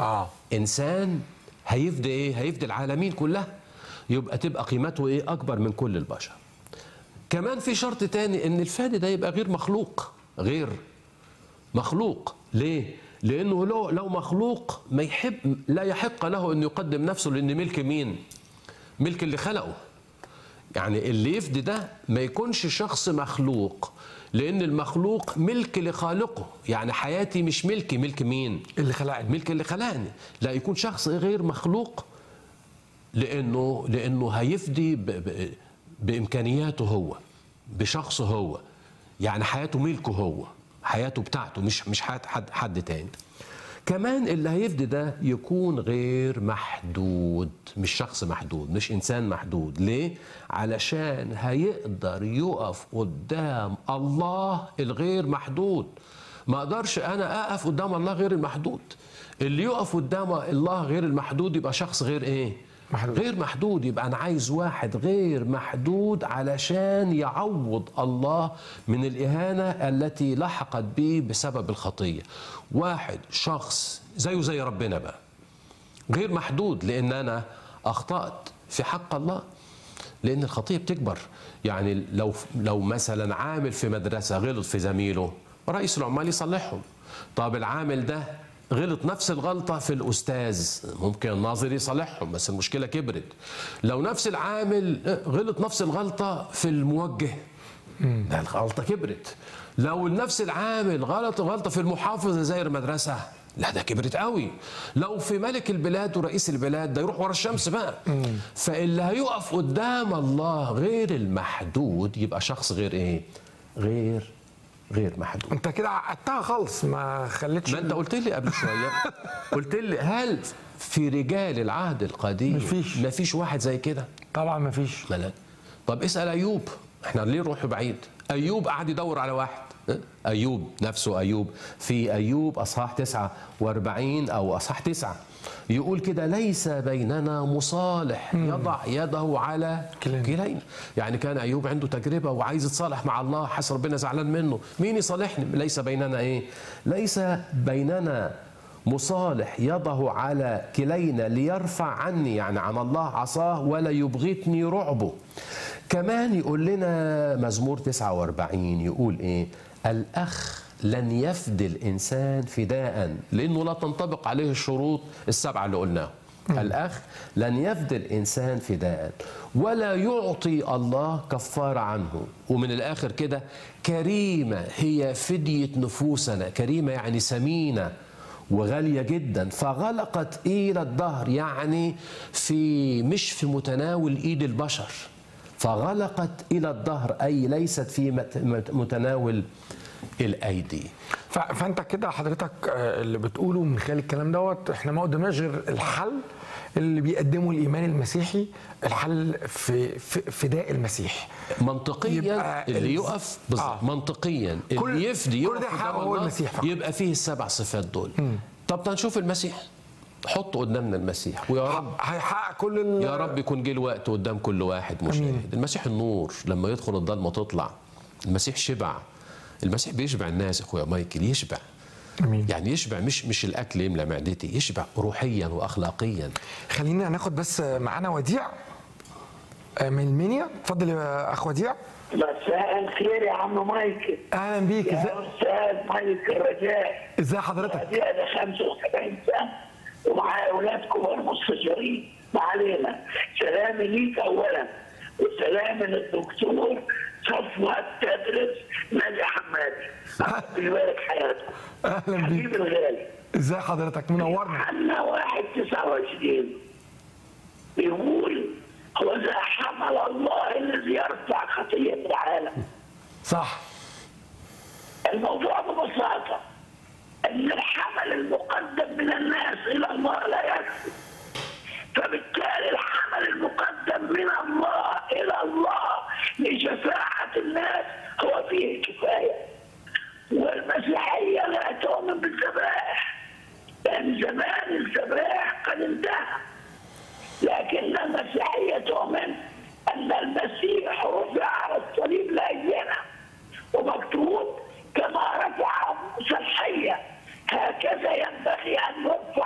اه انسان هيفدي ايه هيفدي العالمين كلها يبقى تبقى قيمته ايه اكبر من كل البشر كمان في شرط تاني ان الفادي ده يبقى غير مخلوق غير مخلوق ليه لانه لو لو مخلوق ما يحب لا يحق له ان يقدم نفسه لان ملك مين ملك اللي خلقه يعني اللي يفدي ده ما يكونش شخص مخلوق لان المخلوق ملك لخالقه يعني حياتي مش ملكي ملك مين اللي خلقني ملك اللي خلقني لا يكون شخص غير مخلوق لانه لانه هيفدي ب ب بامكانياته هو بشخصه هو يعني حياته ملكه هو حياته بتاعته مش مش حياه حد حد تاني كمان اللي هيفدي ده يكون غير محدود مش شخص محدود مش انسان محدود ليه علشان هيقدر يقف قدام الله الغير محدود ما اقدرش انا اقف قدام الله غير المحدود اللي يقف قدام الله غير المحدود يبقى شخص غير ايه محدود. غير محدود يبقى انا عايز واحد غير محدود علشان يعوض الله من الاهانه التي لحقت به بسبب الخطيه واحد شخص زيه زي ربنا بقى غير محدود لان انا اخطات في حق الله لان الخطيه بتكبر يعني لو لو مثلا عامل في مدرسه غلط في زميله رئيس العمال يصلحهم طب العامل ده غلط نفس الغلطة في الأستاذ ممكن الناظر يصلحهم بس المشكلة كبرت لو نفس العامل غلط نفس الغلطة في الموجه ده الغلطة كبرت لو نفس العامل غلط غلطة في المحافظ زي المدرسة لا ده كبرت قوي لو في ملك البلاد ورئيس البلاد ده يروح ورا الشمس بقى فاللي هيقف قدام الله غير المحدود يبقى شخص غير ايه غير غير محدود انت كده عقدتها خالص ما خليتش ما انت قلت لي قبل شويه قلت لي هل في رجال العهد القديم مفيش. مفيش واحد زي كده طبعا ما فيش ملاك طب اسال ايوب احنا ليه نروح بعيد ايوب قعد يدور على واحد اه؟ ايوب نفسه ايوب في ايوب اصحاح 49 او اصحاح 9 يقول كده ليس بيننا مصالح يضع يده على كلينا. كلينا يعني كان ايوب عنده تجربه وعايز يتصالح مع الله حس ربنا زعلان منه مين يصالحني ليس بيننا ايه ليس بيننا مصالح يده على كلينا ليرفع عني يعني عن الله عصاه ولا يبغتني رعبه كمان يقول لنا مزمور 49 يقول ايه الاخ لن يفدي الانسان فداء لانه لا تنطبق عليه الشروط السبعه اللي قلناها الاخ لن يفدي الانسان فداء ولا يعطي الله كفاره عنه ومن الاخر كده كريمه هي فديه نفوسنا كريمه يعني ثمينه وغالية جدا فغلقت إلى الظهر يعني في مش في متناول إيد البشر فغلقت إلى الظهر أي ليست في مت- مت- متناول الأيدي ف- فانت كده حضرتك آه، اللي بتقوله من خلال الكلام دوت احنا ما قدمناش غير الحل اللي بيقدمه الايمان المسيحي الحل في في فداء المسيح منطقيا يبقى اللي ال- يقف بالظبط آه. منطقيا كل- اللي يفدي كل يقف ده قدام حقه هو الله المسيح فقط. يبقى فيه السبع صفات دول طب تنشوف المسيح حط قدامنا المسيح ويا رب هيحقق كل ال- يا رب يكون جه الوقت قدام كل واحد مشاهد المسيح النور لما يدخل الضلمه تطلع المسيح شبع المسيح بيشبع الناس يا اخويا مايكل يشبع امين يعني يشبع مش مش الاكل يملى معدتي يشبع روحيا واخلاقيا خلينا ناخد بس معانا وديع آه، من المنيا اتفضل يا اخ وديع مساء الخير يا عم مايكل اهلا بيك ازاي يا استاذ مايكل رجاء ازاي حضرتك دي انا 75 سنه ومعايا اولاد كبار مستشارين ما علينا سلامي ليك اولا وسلامي للدكتور صفوة تدرس نادي حمادي بيبارك حياته اهلا حبيبي بيك الغالي ازاي حضرتك منورنا عنا واحد تسعة وعشرين بيقول هو ذا حمل الله الذي يرفع خطية العالم صح الموضوع ببساطة أن الحمل المقدم من الناس إلى الله لا يكفي فبالتالي الحمل المقدم من الله إلى الله لشفاعة الناس هو فيه الكفاية والمسيحية لا تؤمن بالذبائح لأن زمان الذبائح قد انتهى لكن المسيحية تؤمن أن المسيح رفع على الصليب لأجلنا ومكتوب كما رفع موسى الحية هكذا ينبغي أن يرفع